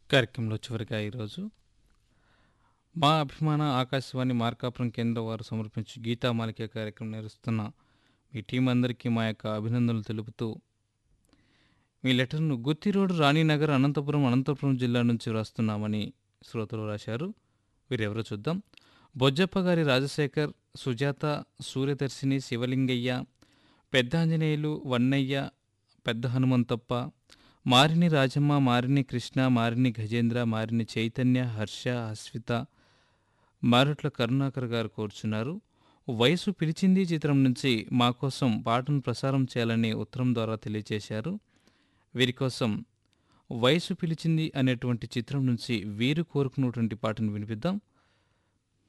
కార్యక్రమంలో చివరిగా ఈరోజు మా అభిమాన ఆకాశవాణి మార్కాపురం కేంద్రం వారు సమర్పించి గీతామాలిక కార్యక్రమం నిర్వహిస్తున్న మీ టీం అందరికీ మా యొక్క అభినందనలు తెలుపుతూ మీ లెటర్ను గుత్తి రోడ్ రాణీనగర్ అనంతపురం అనంతపురం జిల్లా నుంచి వ్రాస్తున్నామని శ్రోతలు రాశారు వీరెవరో చూద్దాం బొజ్జప్ప గారి రాజశేఖర్ సుజాత సూర్యదర్శిని శివలింగయ్య పెద్ద ఆంజనేయులు వన్నయ్య పెద్ద హనుమంతప్ప మారిని రాజమ్మ మారిని కృష్ణ మారిని గజేంద్ర మారిని చైతన్య హర్ష అస్విత మారట్ల కరుణాకర్ గారు కోరుచున్నారు వయసు పిలిచింది చిత్రం నుంచి మా కోసం పాటను ప్రసారం చేయాలని ఉత్తరం ద్వారా తెలియజేశారు వీరి కోసం వయసు పిలిచింది అనేటువంటి చిత్రం నుంచి వీరు కోరుకున్నటువంటి పాటను వినిపిద్దాం